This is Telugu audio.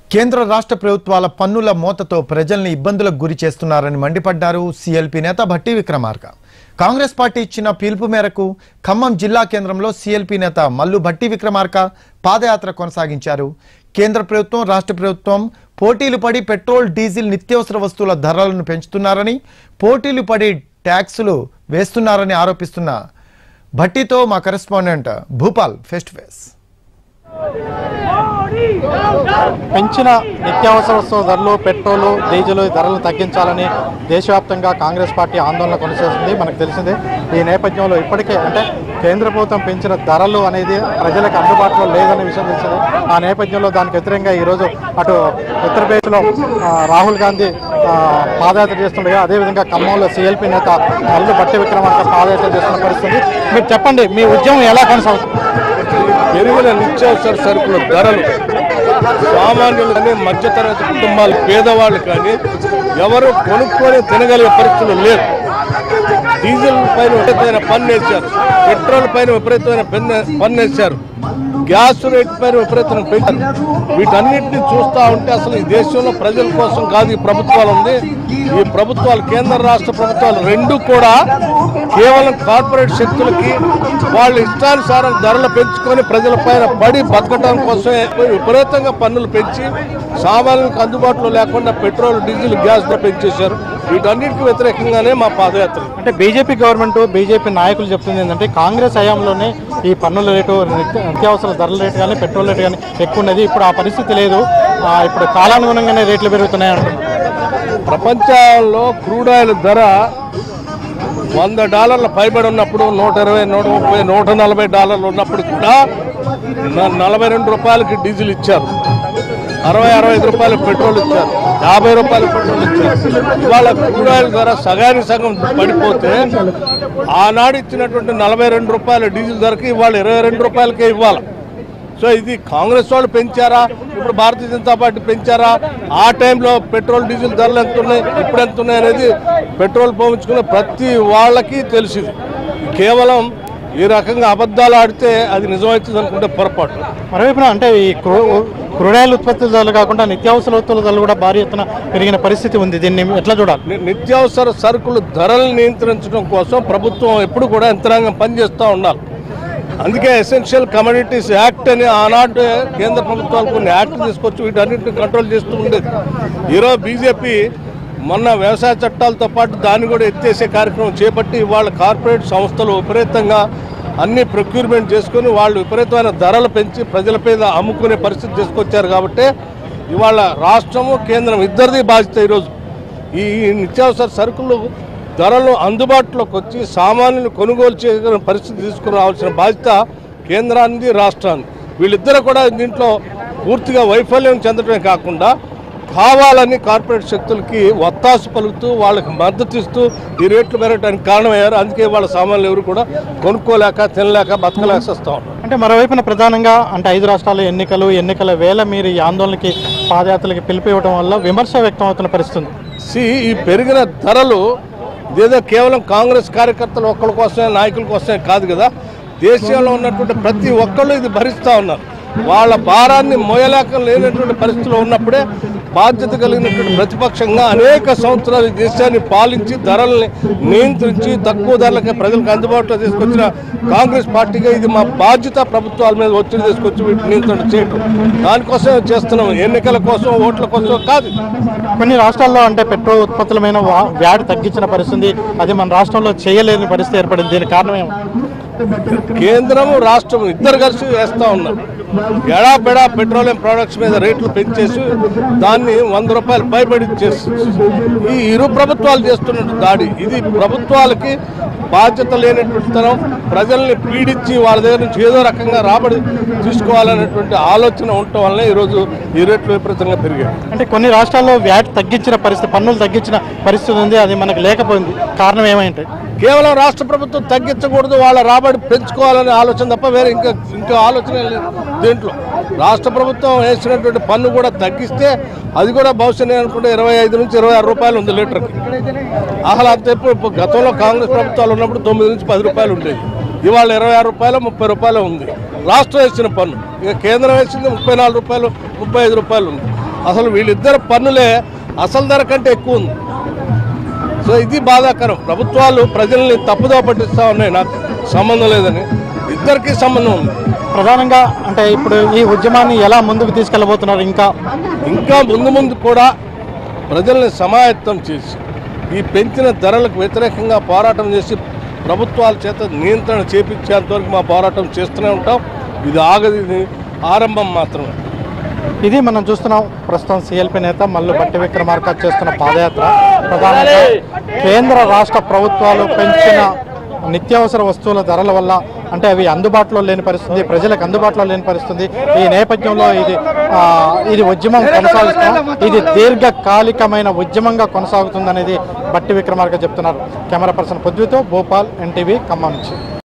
కేంద్ర రాష్ట్ర ప్రభుత్వాల పన్నుల మోతతో ప్రజల్ని ఇబ్బందులకు గురి చేస్తున్నారని మండిపడ్డారు సీఎల్పీ నేత భట్టి విక్రమార్క కాంగ్రెస్ పార్టీ ఇచ్చిన పిలుపు మేరకు ఖమ్మం జిల్లా కేంద్రంలో సీఎల్పీ నేత మల్లు భట్టి విక్రమార్క పాదయాత్ర కొనసాగించారు కేంద్ర ప్రభుత్వం రాష్ట్ర ప్రభుత్వం పోటీలు పడి పెట్రోల్ డీజిల్ నిత్యావసర వస్తువుల ధరలను పెంచుతున్నారని పోటీలు పడి ట్యాక్సులు వేస్తున్నారని ఆరోపిస్తున్న భట్టితో మా correspondent Bhupal face to face పెంచిన నిత్యావసర వస్తువుల ధరలు పెట్రోల్ డీజిల్ ధరలు తగ్గించాలని దేశవ్యాప్తంగా కాంగ్రెస్ పార్టీ ఆందోళన కొనసాగుతుంది మనకు తెలిసిందే ఈ నేపథ్యంలో ఇప్పటికే అంటే కేంద్ర ప్రభుత్వం పెంచిన ధరలు అనేది ప్రజలకు అందుబాటులో లేదనే విషయం తెలిసిందే ఆ నేపథ్యంలో దానికి వ్యతిరేకంగా ఈరోజు అటు ఉత్తరప్రదేశ్లో ఆ, రాహుల్ గాంధీ ఆ, పాదయాత్ర చేస్తుండగా అదేవిధంగా ఖమ్మంలో సీఎల్పీ నేత మల్లు బట్టి విక్రమార్క పాదయాత్ర చేస్తున్న పరిస్థితి మీరు చెప్పండి మీ ఉద్యమం ఎలా కొనసాగుతుంది పెరిగిన నిత్యావసర సరుకుల ధరలు సామాన్యులు కానీ మధ్యతరగతి కుటుంబాలు పేదవాళ్ళు కానీ ఎవరు కొనుక్కొని తినగలిగే పరిస్థితులు లేరు డీజిల్ పైన విపరీతమైన పన్ను వేశారు పెట్రోల్ పైన విపరీతమైన పెన్ను పన్ను వేశారు గ్యాస్ రేట్ పైన విపరీతమైన పెంచారు వీటన్నిటిని చూస్తూ ఉంటే అసలు ఈ దేశంలో ప్రజల కోసం కాదు ఈ ప్రభుత్వాలు ఉంది ఈ ప్రభుత్వాలు కేంద్ర రాష్ట్ర ప్రభుత్వాలు రెండు కూడా కేవలం కార్పొరేట్ శక్తులకి వాళ్ళ ఇష్టానుసారం ధరలు పెంచుకొని ప్రజల పైన పడి బతకడం కోసమే విపరీతంగా పన్నులు పెంచి సామాన్యులకు అందుబాటులో లేకుండా పెట్రోల్ డీజిల్ గ్యాస్ ధర పెంచేశారు వీటన్నిటికీ వ్యతిరేకంగానే మా పాదయాత్ర అంటే బీజేపీ గవర్నమెంట్ బీజేపీ నాయకులు చెప్తుంది ఏంటంటే కాంగ్రెస్ హయాంలోనే ఈ పన్నుల రేటు నిత్య- నిత్యావసర ధరల రేటు కానీ పెట్రోల్ రేటు కానీ ఎక్కువ ఉన్నది ఇప్పుడు ఆ పరిస్థితి లేదు ఆ, ఇప్పుడు కాలానుగుణంగానే రేట్లు పెరుగుతున్నాయి అంటున్నారు ప్రపంచంలో క్రూడ్ ఆయిల్ ధర వంద డాలర్ల పైబడి ఉన్నప్పుడు నూట ఇరవై నూట ముప్పై నూట నలభై డాలర్లు ఉన్నప్పుడు కూడా న- నలభై రెండు రూపాయలకి డీజిల్ ఇచ్చారు అరవై అరవై ఐదు రూపాయలు పెట్రోల్ ఇచ్చారు యాభై రూపాయలు పెట్రోల్ ఇచ్చారు ఇవాళ క్రూడ్ ఆయిల్ ధర సగానికి సగం పడిపోతే ఆనాడు ఇచ్చినటువంటి నలభై రెండు రూపాయల డీజిల్ ధరకి ఇవాళ ఇరవై రెండు రూపాయలకే ఇవ్వాలి సో ఇది కాంగ్రెస్ వాళ్ళు పెంచారా ఇప్పుడు భారతీయ జనతా పార్టీ పెంచారా ఆ టైంలో పెట్రోల్ డీజిల్ ధరలు ఎంత ఉన్నాయి ఇప్పుడు ఎంత ఉన్నాయి అనేది పెట్రోల్ పోయించుకున్న ప్రతి వాళ్ళకి తెలిసింది కేవలం ఈ రకంగా అబద్ధాలు ఆడితే అది నిజమవుతుంది అనుకుంటే పొరపాటు మరోవైపున అంటే ఈ క్రూ- క్రూడ్ ఆయిల్ ఉత్పత్తుల ధరలు కాకుండా నిత్యావసర వస్తువుల ధరలు కూడా భారీ ఎత్తున పెరిగిన పరిస్థితి ఉంది దీన్ని ఎట్లా చూడాలి ని- నిత్యావసర సరుకులు ధరలు నియంత్రించడం కోసం ప్రభుత్వం ఎప్పుడు కూడా యంత్రాంగం పనిచేస్తూ ఉండాలి అందుకే ఎసెన్షియల్ కమోడిటీస్ యాక్ట్ అని ఆనాడు కేంద్ర ప్రభుత్వాలు కొన్ని యాక్ట్ తీసుకొచ్చి వీటన్నిటిని కంట్రోల్ చేస్తూ ఉండేది ఈరోజు బీజేపీ మొన్న వ్యవసాయ చట్టాలతో పాటు దాన్ని కూడా ఎత్తేసే కార్యక్రమం చేపట్టి ఇవాళ కార్పొరేట్ సంస్థలు విపరీతంగా అన్ని ప్రొక్యూర్మెంట్ చేసుకొని వాళ్ళు విపరీతమైన ధరలు పెంచి ప్రజల మీద అమ్ముకునే పరిస్థితి తీసుకొచ్చారు కాబట్టి ఇవాళ రాష్ట్రము కేంద్రం ఇద్దరిది బాధ్యత ఈరోజు ఈ నిత్యావసర సరుకులు ధరలు అందుబాటులోకి వచ్చి సామాన్యులు కొనుగోలు చేయగలిగిన పరిస్థితి తీసుకుని రావాల్సిన బాధ్యత కేంద్రానికి రాష్ట్రానికి వీళ్ళిద్దరూ కూడా దీంట్లో పూర్తిగా వైఫల్యం చెందడమే కాకుండా కావాలని కార్పొరేట్ శక్తులకి ఒత్తాసు పలుకుతూ వాళ్ళకి మద్దతు ఇస్తూ ఈ రేట్లు పెరగడానికి కారణమయ్యారు అందుకే వాళ్ళ సామాన్యులు ఎవరు కూడా కొనుక్కోలేక తినలేక బతకలేక వస్తూ ఉన్నారు అంటే మరోవైపున ప్రధానంగా అంటే ఐదు రాష్ట్రాల ఎన్నికలు ఎన్నికల వేళ మీరు ఈ ఆందోళనకి పాదయాత్రలకి పిలుపు ఇవ్వడం వల్ల విమర్శ వ్యక్తం అవుతున్న పరిస్థితి ఉంది. సి ఈ పెరిగిన ధరలు ఇదేదో కేవలం కాంగ్రెస్ కార్యకర్తలు ఒక్కళ్ళ కోసమే నాయకుల కోసమే కాదు కదా దేశంలో ఉన్నటువంటి ప్రతి ఒక్కళ్ళు ఇది భరిస్తూ ఉన్నారు వాళ్ళ భారాన్ని మోయలేక లేనటువంటి పరిస్థితిలో ఉన్నప్పుడే బాధ్యత కలిగినటువంటి ప్రతిపక్షంగా అనేక సంవత్సరాలు ఈ దేశాన్ని పాలించి ధరల్ని నియంత్రించి తక్కువ ధరలకే ప్రజలకు అందుబాటులో తీసుకొచ్చిన కాంగ్రెస్ పార్టీగా ఇది మా బాధ్యత ప్రభుత్వాల మీద ఒత్తిడి తీసుకొచ్చి వీటిని నియంత్రణ చేయటం దానికోసమే చేస్తున్నాం ఎన్నికల కోసం ఓట్ల కోసం కాదు కొన్ని రాష్ట్రాల్లో అంటే పెట్రోల్ ఉత్పత్తుల మీద వా- వ్యాట్ తగ్గించిన పరిస్థితి అది మన రాష్ట్రంలో చేయలేని పరిస్థితి ఏర్పడింది దీనికి కారణం ఏమో కేంద్రము రాష్ట్రం ఇద్దరు కలిసి వేస్తూ ఉన్నారు ఎడా బెడా పెట్రోలియం ప్రొడక్ట్స్ మీద రేట్లు పెంచేసి దాన్ని వంద రూపాయలు పైబడి చేసి ఈ ఇరు ప్రభుత్వాలు చేస్తున్న దాడి ఇది ప్రభుత్వాలకి బాధ్యత లేనటువంటి తనం ప్రజల్ని పీడించి వాళ్ళ దగ్గర నుంచి ఏదో రకంగా రాబడి తీసుకోవాలనేటువంటి ఆలోచన ఉండటం వల్లనే ఈరోజు ఈ రేట్లు విపరీతంగా పెరిగాయి అంటే కొన్ని రాష్ట్రాల్లో వ్యాట్ తగ్గించిన పరిస్థితి పన్నులు తగ్గించిన పరిస్థితి ఉంది అది మనకు లేకపోయింది కారణం ఏమైంది కేవలం రాష్ట్ర ప్రభుత్వం తగ్గించకూడదు వాళ్ళ రాబడి పెంచుకోవాలనే ఆలోచన తప్ప వేరే ఇంకా ఇంకా ఆలోచన లేదు దీంట్లో రాష్ట్ర ప్రభుత్వం వేసినటువంటి పన్ను కూడా తగ్గిస్తే అది కూడా బహుశా నేను అనుకుంటే ఇరవై ఐదు నుంచి ఇరవై ఆరు రూపాయలు ఉంది లీటర్కి అసలు అంత ఎప్పుడు ఇప్పుడు గతంలో కాంగ్రెస్ ప్రభుత్వాలు ఉన్నప్పుడు తొమ్మిది నుంచి పది రూపాయలు ఉండేది ఇవాళ ఇరవై ఆరు రూపాయలు ముప్పై రూపాయలు ఉంది రాష్ట్రం వేసిన పన్ను ఇక కేంద్రం వేసింది ముప్పై నాలుగు రూపాయలు ముప్పై ఐదు రూపాయలు ఉంది అసలు వీళ్ళిద్దరు పన్నులే అసలు ధర కంటే ఎక్కువ ఉంది సో ఇది బాధాకరం ప్రభుత్వాలు ప్రజల్ని తప్పుదో పట్టిస్తూ ఉన్నాయి నాకు సంబంధం లేదని ఇద్దరికి సంబంధం ఉంది ప్రధానంగా అంటే ఇప్పుడు ఈ ఉద్యమాన్ని ఎలా ముందుకు తీసుకెళ్ళబోతున్నారు ఇంకా ఇంకా ముందు ముందు కూడా ప్రజల్ని సమాయత్తం చేసి ఈ పెంచిన ధరలకు వ్యతిరేకంగా పోరాటం చేసి ప్రభుత్వాల చేత నియంత్రణ చేపించేంత వరకు మా పోరాటం చేస్తూనే ఉంటాం ఇది ఆగది ఇది ఆరంభం మాత్రమే ఇది మనం చూస్తున్నాం ప్రస్తుతం సిఎల్పి నేత మల్లు బట్టి విక్రమార్క చేస్తున్న పాదయాత్ర ప్రధానంగా కేంద్ర రాష్ట్ర ప్రభుత్వాలు పెంచిన నిత్యావసర వస్తువుల ధరల వల్ల అంటే అవి అందుబాటులో లేని పరిస్థితి ప్రజలకు అందుబాటులో లేని పరిస్థితి ఈ నేపథ్యంలో ఇది ఆ, ఇది ఉద్యమం కొనసాగిస్తాం ఇది దీర్ఘకాలికమైన ఉద్యమంగా కొనసాగుతుందనేది బట్టి విక్రమార్క చెప్తున్నారు కెమెరా పర్సన్ పొద్దుతో భోపాల్ ఎన్టీవీ ఖమ్మం నుంచి